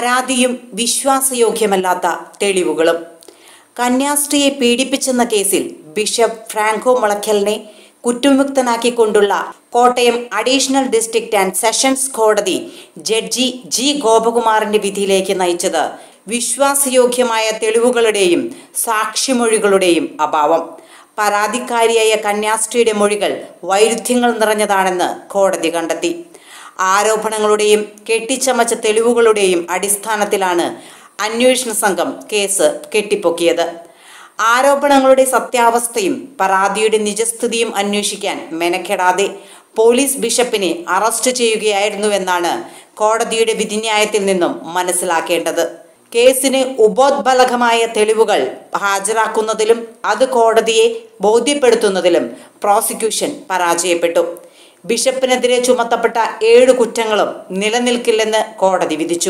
പരാതിയും വിശ്വാസയോഗ്യമല്ലാത്ത തെളിവുകളും കന്യാസ്ത്രീയെ പീഡിപ്പിച്ചെന്ന കേസിൽ ബിഷപ്പ് ഫ്രാങ്കോ മുളയ്ക്കലിനെ കുറ്റമുക്തനാക്കിക്കൊണ്ടുള്ള Kottayam additional district and sessions കോടതി ജഡ്ജി ജി ഗോപകുമാറിന്റെ വിധിയിലേക്ക് നയിച്ചത് വിശ്വാസയോഗ്യമായ തെളിവുകളുടെയും സാക്ഷിമൊഴികളുടെയും അഭാവം പരാതിക്കാരിയായ കന്യാസ്ത്രീയുടെ മൊഴികൾ വൈരുദ്ധ്യങ്ങൾ നിറഞ്ഞതാണെന്ന് കോടതി കണ്ടെത്തി ആരോപണങ്ങളുടെയും കെട്ടിച്ചമച്ച തെളിവുകളുടെയും അടിസ്ഥാനത്തിലാണ് അന്വേഷണ സംഘം കേസ് കെട്ടിപ്പൊക്കിയത് ആരോപണങ്ങളുടെ സത്യാവസ്ഥയും പരാതിയുടെ നിജസ്ഥിതിയും അന്വേഷിക്കാൻ മെനക്കെടാതെ പോലീസ് ബിഷപ്പിനെ അറസ്റ്റ് ചെയ്യുകയായിരുന്നുവെന്നാണ് കോടതിയുടെ വിധിന്യായത്തിൽ നിന്നും മനസ്സിലാക്കേണ്ടത് കേസിന് ഉപോദ്ബലകമായ തെളിവുകൾ ഹാജരാക്കുന്നതിലും അത് കോടതിയെ ബോധ്യപ്പെടുത്തുന്നതിലും പ്രോസിക്യൂഷൻ പരാജയപ്പെട്ടു ബിഷപ്പിനെതിരെ ചുമത്തപ്പെട്ട ഏഴ് കുറ്റങ്ങളും നിലനിൽക്കില്ലെന്ന് കോടതി വിധിച്ചു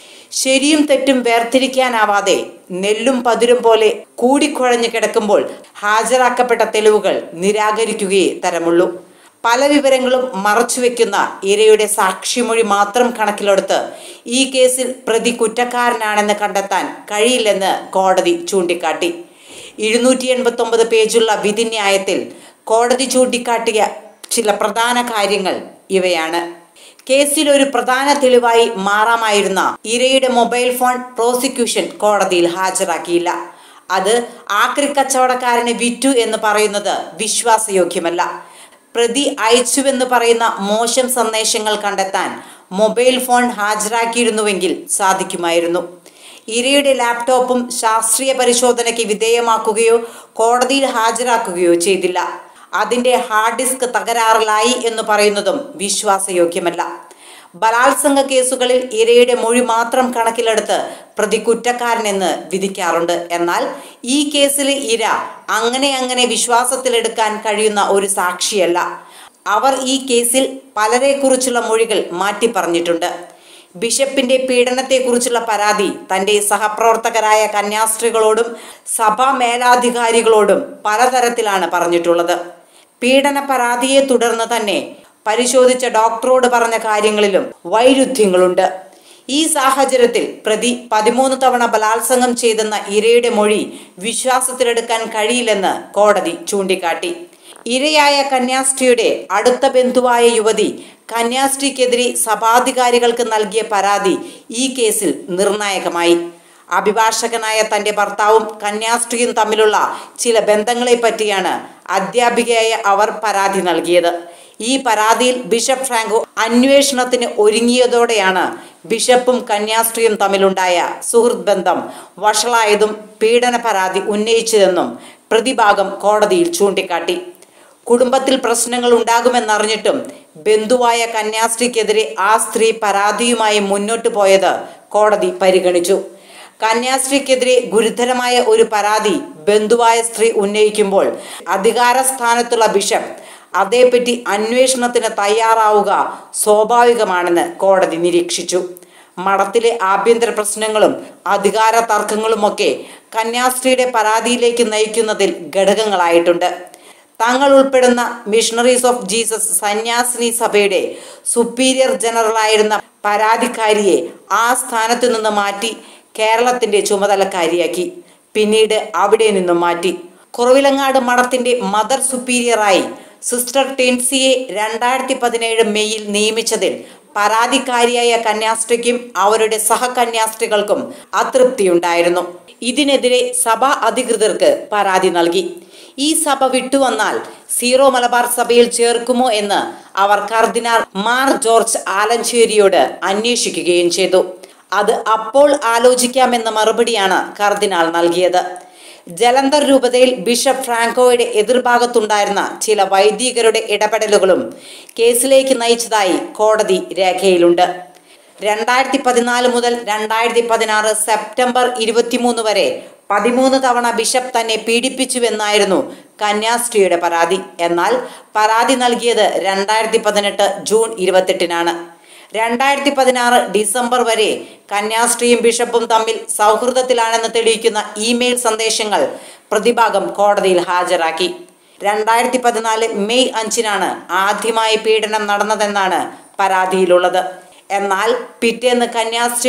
ശരിയും തെറ്റും വേർതിരിക്കാനാവാതെ നെല്ലും പതിരും പോലെ കൂടിക്കുഴഞ്ഞു കിടക്കുമ്പോൾ ഹാജരാക്കപ്പെട്ട തെളിവുകൾ നിരാകരിക്കുകയേ തരമുള്ളൂ പല വിവരങ്ങളും മറച്ചുവെക്കുന്ന ഇരയുടെ സാക്ഷിമൊഴി മാത്രം കണക്കിലെടുത്ത് ഈ കേസിൽ പ്രതി കുറ്റക്കാരനാണെന്ന് കണ്ടെത്താൻ കഴിയില്ലെന്ന് കോടതി ചൂണ്ടിക്കാട്ടി ഇരുന്നൂറ്റി എൺപത്തി ഒമ്പത് പേജുള്ള വിധിന്യായത്തിൽ കോടതി ചൂണ്ടിക്കാട്ടിയ ചില പ്രധാന കാര്യങ്ങൾ ഇവയാണ് കേസിൽ ഒരു പ്രധാന തെളിവായി മാറാമായിരുന്ന ഇരയുടെ മൊബൈൽ ഫോൺ പ്രോസിക്യൂഷൻ കോടതിയിൽ ഹാജരാക്കിയില്ല അത് ആക്രി കച്ചവടക്കാരന് വിറ്റു എന്ന് പറയുന്നത് വിശ്വാസയോഗ്യമല്ല പ്രതി അയച്ചുവെന്ന് പറയുന്ന മോശം സന്ദേശങ്ങൾ കണ്ടെത്താൻ മൊബൈൽ ഫോൺ ഹാജരാക്കിയിരുന്നുവെങ്കിൽ സാധിക്കുമായിരുന്നു ഇരയുടെ ലാപ്ടോപ്പും ശാസ്ത്രീയ പരിശോധനയ്ക്ക് വിധേയമാക്കുകയോ കോടതിയിൽ ഹാജരാക്കുകയോ ചെയ്തില്ല അതിന്റെ ഹാർഡ് ഡിസ്ക് തകരാറിലായി എന്ന് പറയുന്നതും വിശ്വാസയോഗ്യമല്ല ബലാത്സംഗ കേസുകളിൽ ഇരയുടെ മൊഴി മാത്രം കണക്കിലെടുത്ത് പ്രതി കുറ്റക്കാരനെന്ന് വിധിക്കാറുണ്ട് എന്നാൽ ഈ കേസിലെ ഇര അങ്ങനെ അങ്ങനെ വിശ്വാസത്തിലെടുക്കാൻ കഴിയുന്ന ഒരു സാക്ഷിയല്ല അവർ ഈ കേസിൽ പലരെക്കുറിച്ചുള്ള മൊഴികൾ മാറ്റി പറഞ്ഞിട്ടുണ്ട് ബിഷപ്പിന്റെ പീഡനത്തെക്കുറിച്ചുള്ള പരാതി തന്റെ സഹപ്രവർത്തകരായ കന്യാസ്ത്രീകളോടും സഭാ മേലാധികാരികളോടും പലതരത്തിലാണ് പറഞ്ഞിട്ടുള്ളത് പീഡന പരാതിയെ തുടർന്ന് തന്നെ പരിശോധിച്ച ഡോക്ടറോട് പറഞ്ഞ കാര്യങ്ങളിലും വൈരുദ്ധ്യങ്ങളുണ്ട് ഈ സാഹചര്യത്തിൽ പ്രതി പതിമൂന്ന് തവണ ബലാത്സംഗം ചെയ്തെന്ന ഇരയുടെ മൊഴി വിശ്വാസത്തിലെടുക്കാൻ കഴിയില്ലെന്ന് കോടതി ചൂണ്ടിക്കാട്ടി ഇരയായ കന്യാസ്ത്രീയുടെ അടുത്ത ബന്ധുവായ യുവതി കന്യാസ്ത്രീക്കെതിരെ സഭാധികാരികൾക്ക് നൽകിയ പരാതി ഈ കേസിൽ നിർണായകമായി അഭിഭാഷകനായ തന്റെ ഭർത്താവും കന്യാസ്ത്രീയും തമ്മിലുള്ള ചില ബന്ധങ്ങളെ പറ്റിയാണ് അധ്യാപികയായ അവർ പരാതി നൽകിയത് ഈ പരാതിയിൽ ബിഷപ്പ് ഫ്രാങ്കോ അന്വേഷണത്തിന് ഒരുങ്ങിയതോടെയാണ് ബിഷപ്പും കന്യാസ്ത്രീയും തമ്മിലുണ്ടായ സുഹൃത്ത് ബന്ധം വഷളായതും പീഡന പരാതി ഉന്നയിച്ചതെന്നും പ്രതിഭാഗം കോടതിയിൽ ചൂണ്ടിക്കാട്ടി കുടുംബത്തിൽ പ്രശ്നങ്ങൾ ഉണ്ടാകുമെന്നറിഞ്ഞിട്ടും ബന്ധുവായ കന്യാസ്ത്രീക്കെതിരെ ആ സ്ത്രീ പരാതിയുമായി മുന്നോട്ട് പോയത് കോടതി പരിഗണിച്ചു കന്യാസ്ത്രീക്കെതിരെ ഗുരുതരമായ ഒരു പരാതി ബന്ധുവായ സ്ത്രീ ഉന്നയിക്കുമ്പോൾ അധികാര സ്ഥാനത്തുള്ള ബിഷപ്പ് അതേപ്പറ്റി അന്വേഷണത്തിന് തയ്യാറാവുക സ്വാഭാവികമാണെന്ന് കോടതി നിരീക്ഷിച്ചു മഠത്തിലെ ആഭ്യന്തര പ്രശ്നങ്ങളും അധികാര തർക്കങ്ങളുമൊക്കെ കന്യാസ്ത്രീയുടെ പരാതിയിലേക്ക് നയിക്കുന്നതിൽ ഘടകങ്ങളായിട്ടുണ്ട് തങ്ങൾ ഉൾപ്പെടുന്ന മിഷണറീസ് ഓഫ് ജീസസ് സന്യാസിനി സഭയുടെ സുപ്പീരിയർ ജനറലായിരുന്ന പരാതിക്കാരിയെ ആ സ്ഥാനത്തു നിന്ന് മാറ്റി കേരളത്തിന്റെ ചുമതലക്കാരിയാക്കി പിന്നീട് അവിടെ നിന്നും മാറ്റി കുറവിലങ്ങാട് മഠത്തിന്റെ മദർ സുപ്പീരിയറായി സിസ്റ്റർ ടെൻസിയെ രണ്ടായിരത്തി പതിനേഴ് മെയ്യിൽ നിയമിച്ചതിൽ പരാതിക്കാരിയായ കന്യാസ്ത്രീക്കും അവരുടെ സഹകന്യാസ്ത്രീകൾക്കും അതൃപ്തിയുണ്ടായിരുന്നു ഇതിനെതിരെ സഭാ അധികൃതർക്ക് പരാതി നൽകി ഈ സഭ വിട്ടുവന്നാൽ സീറോ മലബാർ സഭയിൽ ചേർക്കുമോ എന്ന് അവർ കർദിനാൾ മാർ ജോർജ് ആലഞ്ചേരിയോട് അന്വേഷിക്കുകയും ചെയ്തു അത് അപ്പോൾ ആലോചിക്കാമെന്ന മറുപടിയാണ് കർദിനാൾ നൽകിയത് ജലന്ധർ രൂപതയിൽ ബിഷപ്പ് ഫ്രാങ്കോയുടെ എതിർഭാഗത്തുണ്ടായിരുന്ന ചില വൈദികരുടെ ഇടപെടലുകളും കേസിലേക്ക് നയിച്ചതായി കോടതി രേഖയിലുണ്ട് രണ്ടായിരത്തി പതിനാല് മുതൽ രണ്ടായിരത്തി പതിനാറ് സെപ്റ്റംബർ ഇരുപത്തിമൂന്ന് വരെ പതിമൂന്ന് തവണ ബിഷപ്പ് തന്നെ പീഡിപ്പിച്ചുവെന്നായിരുന്നു കന്യാസ്ത്രീയുടെ പരാതി എന്നാൽ പരാതി നൽകിയത് രണ്ടായിരത്തി പതിനെട്ട് ജൂൺ ഇരുപത്തെട്ടിനാണ് രണ്ടായിരത്തി പതിനാറ് ഡിസംബർ വരെ കന്യാസ്ത്രീയും ബിഷപ്പും തമ്മിൽ സൗഹൃദത്തിലാണെന്ന് തെളിയിക്കുന്ന ഇമെയിൽ സന്ദേശങ്ങൾ പ്രതിഭാഗം കോടതിയിൽ ഹാജരാക്കി രണ്ടായിരത്തി പതിനാല് മെയ് അഞ്ചിനാണ് ആദ്യമായി പീഡനം നടന്നതെന്നാണ് പരാതിയിലുള്ളത് എന്നാൽ പിറ്റേന്ന് കന്യാസ്ത്രീയുടെ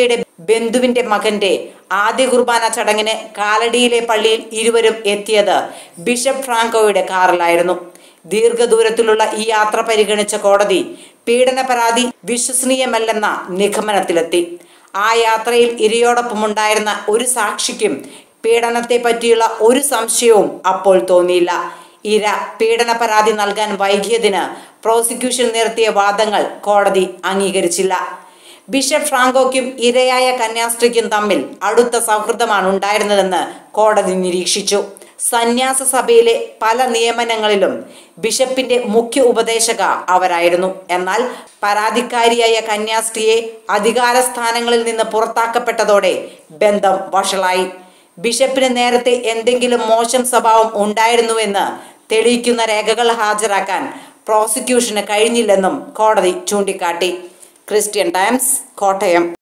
ബന്ധുവിന്റെ മകന്റെ ആദ്യ കുർബാന ചടങ്ങിന് കാലടിയിലെ പള്ളിയിൽ ഇരുവരും എത്തിയത് ബിഷപ്പ് ഫ്രാങ്കോയുടെ കാറിലായിരുന്നു ദീർഘദൂരത്തിലുള്ള ഈ യാത്ര പരിഗണിച്ച കോടതി പീഡന പരാതി വിശ്വസനീയമല്ലെന്ന നിഗമനത്തിലെത്തി ആ യാത്രയിൽ ഇരയോടൊപ്പമുണ്ടായിരുന്ന ഒരു സാക്ഷിക്കും പീഡനത്തെ പറ്റിയുള്ള ഒരു സംശയവും അപ്പോൾ തോന്നിയില്ല ഇര പീഡന പരാതി നൽകാൻ വൈകിയതിന് പ്രോസിക്യൂഷൻ നിർത്തിയ വാദങ്ങൾ കോടതി അംഗീകരിച്ചില്ല ബിഷപ്പ് ഫ്രാങ്കോയ്ക്കും ഇരയായ കന്യാസ്ത്രീക്കും തമ്മിൽ അടുത്ത സൗഹൃദമാണ് ഉണ്ടായിരുന്നതെന്ന് കോടതി നിരീക്ഷിച്ചു സന്യാസ സഭയിലെ പല നിയമനങ്ങളിലും ബിഷപ്പിന്റെ മുഖ്യ ഉപദേശക അവരായിരുന്നു എന്നാൽ പരാതിക്കാരിയായ കന്യാസ്ത്രീയെ അധികാര സ്ഥാനങ്ങളിൽ നിന്ന് പുറത്താക്കപ്പെട്ടതോടെ ബന്ധം വഷളായി ബിഷപ്പിന് നേരത്തെ എന്തെങ്കിലും മോശം സ്വഭാവം ഉണ്ടായിരുന്നുവെന്ന് തെളിയിക്കുന്ന രേഖകൾ ഹാജരാക്കാൻ പ്രോസിക്യൂഷന് കഴിഞ്ഞില്ലെന്നും കോടതി ചൂണ്ടിക്കാട്ടി ക്രിസ്ത്യൻ ടൈംസ് കോട്ടയം